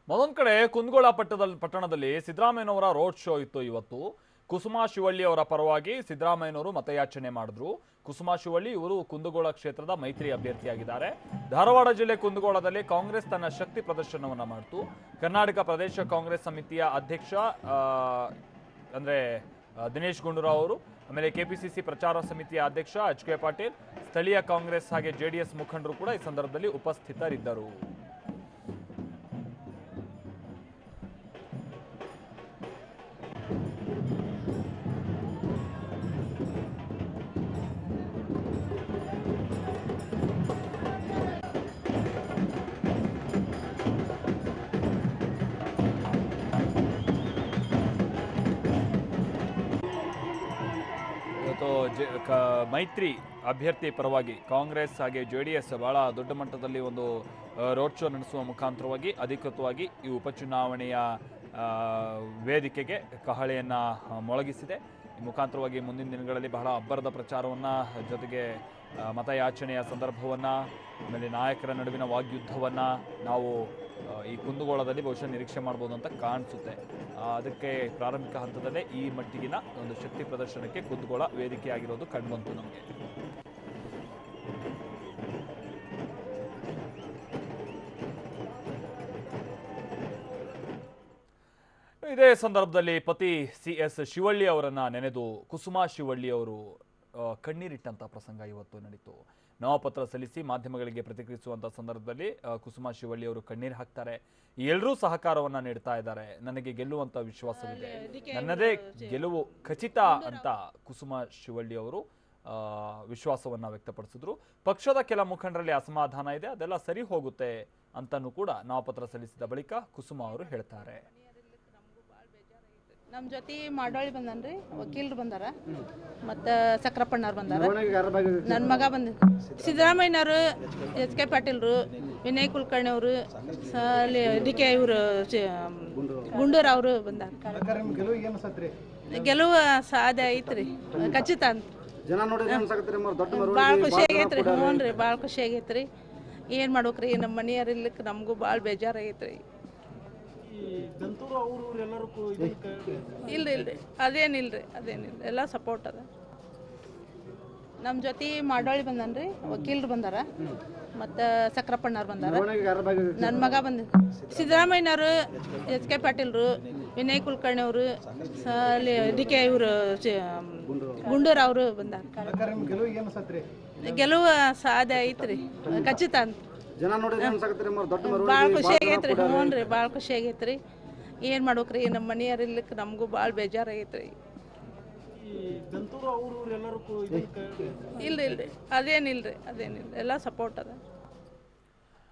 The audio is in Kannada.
ಮತ್ತೊಂದ್ ಕಡೆ ಕುಂದಗೋಳ ಪಟ್ಟದಲ್ಲಿ ಪಟ್ಟಣದಲ್ಲಿ ಸಿದ್ದರಾಮಯ್ಯನವರ ರೋಡ್ ಶೋ ಇತ್ತು ಇವತ್ತು ಕುಸುಮಾ ಶಿವಳ್ಳಿ ಅವರ ಪರವಾಗಿ ಸಿದ್ದರಾಮಯ್ಯನವರು ಮತಯಾಚನೆ ಮಾಡಿದ್ರು ಕುಸುಮಾ ಶಿವಳ್ಳಿ ಇವರು ಕುಂದಗೋಳ ಕ್ಷೇತ್ರದ ಮೈತ್ರಿ ಅಭ್ಯರ್ಥಿಯಾಗಿದ್ದಾರೆ ಧಾರವಾಡ ಜಿಲ್ಲೆ ಕುಂದಗೋಳದಲ್ಲಿ ಕಾಂಗ್ರೆಸ್ ತನ್ನ ಶಕ್ತಿ ಪ್ರದರ್ಶನವನ್ನ ಮಾಡಿತು ಕರ್ನಾಟಕ ಪ್ರದೇಶ ಕಾಂಗ್ರೆಸ್ ಸಮಿತಿಯ ಅಧ್ಯಕ್ಷ ಆ, ಅಂದ್ರೆ ಆ, ದಿನೇಶ್ ಗುಂಡೂರಾವ್ ಅವರು ಆಮೇಲೆ ಕೆಪಿಸಿಸಿ ಪ್ರಚಾರ ಸಮಿತಿಯ ಅಧ್ಯಕ್ಷ ಎಚ್ ಕೆ ಪಾಟೀಲ್ ಸ್ಥಳೀಯ ಕಾಂಗ್ರೆಸ್ ಹಾಗೆ ಜೆಡಿಎಸ್ ಮುಖಂಡರು ಕೂಡ ಈ ಸಂದರ್ಭದಲ್ಲಿ ಉಪಸ್ಥಿತರಿದ್ದರು ಇವತ್ತು ಜೆ ಕ ಮೈತ್ರಿ ಅಭ್ಯರ್ಥಿ ಪರವಾಗಿ ಕಾಂಗ್ರೆಸ್ ಹಾಗೆ ಜೆ ಡಿ ಎಸ್ ಬಹಳ ದೊಡ್ಡ ಮಟ್ಟದಲ್ಲಿ ಒಂದು ರೋಡ್ ಶೋ ನಡೆಸುವ ಮುಖಾಂತರವಾಗಿ ಅಧಿಕೃತವಾಗಿ ಈ ಉಪಚುನಾವಣೆಯ ಆ, ವೇದಿಕೆಗೆ ಕಹಳೆಯನ್ನು ಮೊಳಗಿಸಿದೆ ಈ ಮುಖಾಂತರವಾಗಿ ಮುಂದಿನ ದಿನಗಳಲ್ಲಿ ಬಹಳ ಅಬ್ಬರದ ಪ್ರಚಾರವನ್ನು ಜೊತೆಗೆ ಆ, ಮತಯಾಚನೆಯ ಸಂದರ್ಭವನ್ನು ಆಮೇಲೆ ನಾಯಕರ ನಡುವಿನ ವಾಗ್ಯುದ್ಧವನ್ನು ನಾವು ಆ, ಈ ಕುಂದಗೋಳದಲ್ಲಿ ಬಹುಶಃ ನಿರೀಕ್ಷೆ ಮಾಡ್ಬೋದು ಅಂತ ಕಾಣಿಸುತ್ತೆ ಆ, ಅದಕ್ಕೆ ಪ್ರಾರಂಭಿಕ ಹಂತದಲ್ಲೇ ಈ ಮಟ್ಟಿಗಿನ ಒಂದು ಶಕ್ತಿ ಪ್ರದರ್ಶನಕ್ಕೆ ಕುಂದಗೋಳ ವೇದಿಕೆಯಾಗಿರೋದು ಕಂಡುಬಂತು ನಮಗೆ ಇದೇ ಸಂದರ್ಭದಲ್ಲಿ ಪತಿ ಸಿ ಎಸ್ ಶಿವಳ್ಳಿ ಅವರನ್ನ ನೆನೆದು ಕುಸುಮಾ ಶಿವಳ್ಳಿ ಅವರು ಆ, ಕಣ್ಣೀರಿಟ್ಟಂತ ಪ್ರಸಂಗ ಇವತ್ತು ನಡೀತು ನಾಮಪತ್ರ ಸಲ್ಲಿಸಿ ಮಾಧ್ಯಮಗಳಿಗೆ ಪ್ರತಿಕ್ರಿಯಿಸುವಂತ ಸಂದರ್ಭದಲ್ಲಿ ಆ, ಕುಸುಮಾ ಶಿವಳ್ಳಿ ಅವರು ಕಣ್ಣೀರು ಹಾಕ್ತಾರೆ ಎಲ್ಲರೂ ಸಹಕಾರವನ್ನ ನೀಡ್ತಾ ಇದ್ದಾರೆ ನನಗೆ ಗೆಲ್ಲುವಂತ ವಿಶ್ವಾಸವಿದೆ ನನ್ನದೇ ಗೆಲುವು ಖಚಿತ ಅಂತ ಕುಸುಮಾ ಶಿವಳ್ಳಿ ಅವರು ಆ, ವಿಶ್ವಾಸವನ್ನ ವ್ಯಕ್ತಪಡಿಸಿದ್ರು ಪಕ್ಷದ ಕೆಲ ಮುಖಂಡರಲ್ಲಿ ಅಸಮಾಧಾನ ಇದೆ ಅದೆಲ್ಲ ಸರಿ ಹೋಗುತ್ತೆ ಅಂತನೂ ಕೂಡ ನಾಮಪತ್ರ ಸಲ್ಲಿಸಿದ ಬಳಿಕ ಕುಸುಮಾ ಅವರು ಹೇಳ್ತಾರೆ ನಮ್ಮ ಜೊತೆ ಮಾಡಾಳಿ ಬಂದನ್ರಿ ವಕೀಲರು ಬಂದಾರ ಮತ್ತು ಸಕ್ರಪ್ಪಣ್ಣವ್ರು ಬಂದಾರ ನನ್ನ ಮಗ ಬಂದ ಸಿದ್ದರಾಮಯ್ಯನವರು ಎಚ್ ಕೆ ಪಾಟೀಲ್ರು ವಿನಯ್ ಕುಲಕರ್ಣಿ ಅವರು ಡಿ ಕೆ ಇವರು ಗುಂಡೂರು ಅವರು ಬಂದಾರ ಗೆಲುವು ಸಾಧ್ಯ ಐತ್ರಿ ಖಚಿತ ಅಂತ ಜನ ನೋಡಿದ್ರೆ ಅನ್ಸಕತ್ರಿ ಮರ್ ದೊಡ್ಡ ಮರ ಭಾಳ ಖುಷಿ ಆಗೈತ್ರಿ ಹ್ಞೂ ರೀ ಭಾಳ ಖುಷಿ ಆಗೈತ್ರಿ ಏನು ಮಾಡ್ಬೇಕ್ರಿ ನಮ್ಮ ಮನೆಯವ್ರು ಇರ್ಲಿಕ್ಕೆ ನಮಗೂ ಭಾಳ ಬೇಜಾರಾಗೈತ್ರಿ ಇಲ್ರಿ ಇಲ್ರಿ ಅದೇನಿಲ್ರಿ ಅದೇನಿಲ್ಲ ಎಲ್ಲ ಸಪೋರ್ಟ್ ಅದ ನಮ್ಮ ಜೊತೆ ಮಾಡಾಳಿ ಬಂದನ್ರಿ ವಕೀಲರು ಬಂದಾರ ಮತ್ತು ಸಕ್ರಪ್ಪಣ್ಣವ್ರು ಬಂದಾರ ಯಾರ ಬಗ್ಗೆ ನನ್ನ ಮಗ ಬಂದ ಸಿದ್ದರಾಮಯ್ಯನವರು ಎಚ್ ಕೆ ಪಾಟೀಲ್ರು ವಿನಯ್ ಕುಲಕರ್ಣಿ ಅವರು ಡಿ ಕೆ ಇವರು ಗುಂಡೂರು ಅವರು ಬಂದಾರ ಗೆಲುವು ಏನು ಅನ್ಸತ್ರಿ ಗೆಲುವು ಸಾಧ್ಯ ಐತ್ರಿ ಖಚಿತ ಅಂತ ಜನ ನೋಡಿದ್ರೆ ಅನ್ಸಕತ್ರಿ ಮರ್ ದೊಡ್ಡ ಮರ ಭಾಳ ಖುಷಿ ಆಗೈತ್ರಿ ಹ್ಞೂ ರೀ ಭಾಳ ಖುಷಿ ಆಗೈತ್ರಿ ಏನು ಮಾಡ್ಬೇಕ್ರಿ ನಮ್ಮ ಮನೆಯವ್ರು ಇರ್ಲಿಕ್ಕೆ ನಮಗೂ ಭಾಳ ಬೇಜಾರಾಗೈತ್ರಿ ಇಲ್ರಿ ಇಲ್ರಿ ಅದೇನಿಲ್ರಿ ಅದೇನಿಲ್ಲ ಎಲ್ಲ ಸಪೋರ್ಟ್ ಅದ